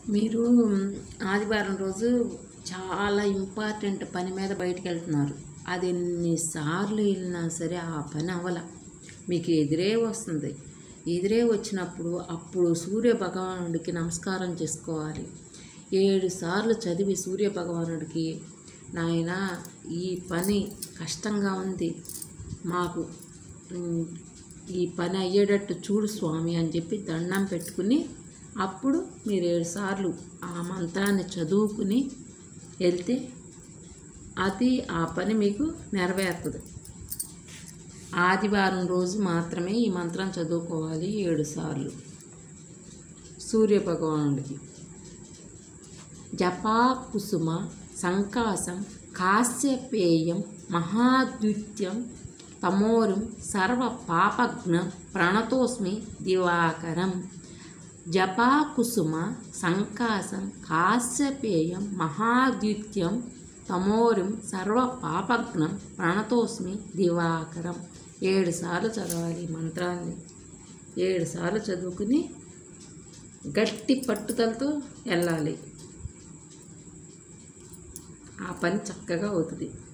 మీరు ఆదివారం రోజు చాలా ఇంపార్టెంట్ పని మీద బయటికి వెళ్తున్నారు అది ఎన్నిసార్లు వెళ్ళినా సరే ఆ పని అవల మీకు ఎదురే వస్తుంది ఎదురే వచ్చినప్పుడు అప్పుడు సూర్య భగవానుడికి నమస్కారం చేసుకోవాలి ఏడు సార్లు చదివి సూర్య భగవానుడికి నాయన ఈ పని కష్టంగా ఉంది మాకు ఉమ్, ఈ పని అయ్యేటట్టు చూడు స్వామి అని చెప్పి దండం పెట్టుకుని అప్పుడు మీరు ఏడు సార్లు ఆ మంత్రాన్ని చదువుకుని వెళ్తే అది ఆ పని మీకు నెరవేరుతుంది ఆదివారం రోజు మాత్రమే ఈ మంత్రం చదువుకోవాలి ఏడు సార్లు సూర్య భగవానుడికి జపా కుసుమ సంకాసం కాశ్యపేయం మహాద్విత్యం తమోరం సర్వ పాపఘ్న ప్రణతోస్మి దివాకరం జపా కుసుమ సంకాసం కాశ్యపేయం మహాద్విత్యం తమోరం సర్వ పాపఘ్నం ప్రణతోస్మి దివాకరం ఏడు సార్లు చదవాలి ఈ మంత్రాన్ని ఏడు సార్లు చదువుకుని గట్టి పట్టుదలతో వెళ్ళాలి ఆ పని చక్కగా అవుతుంది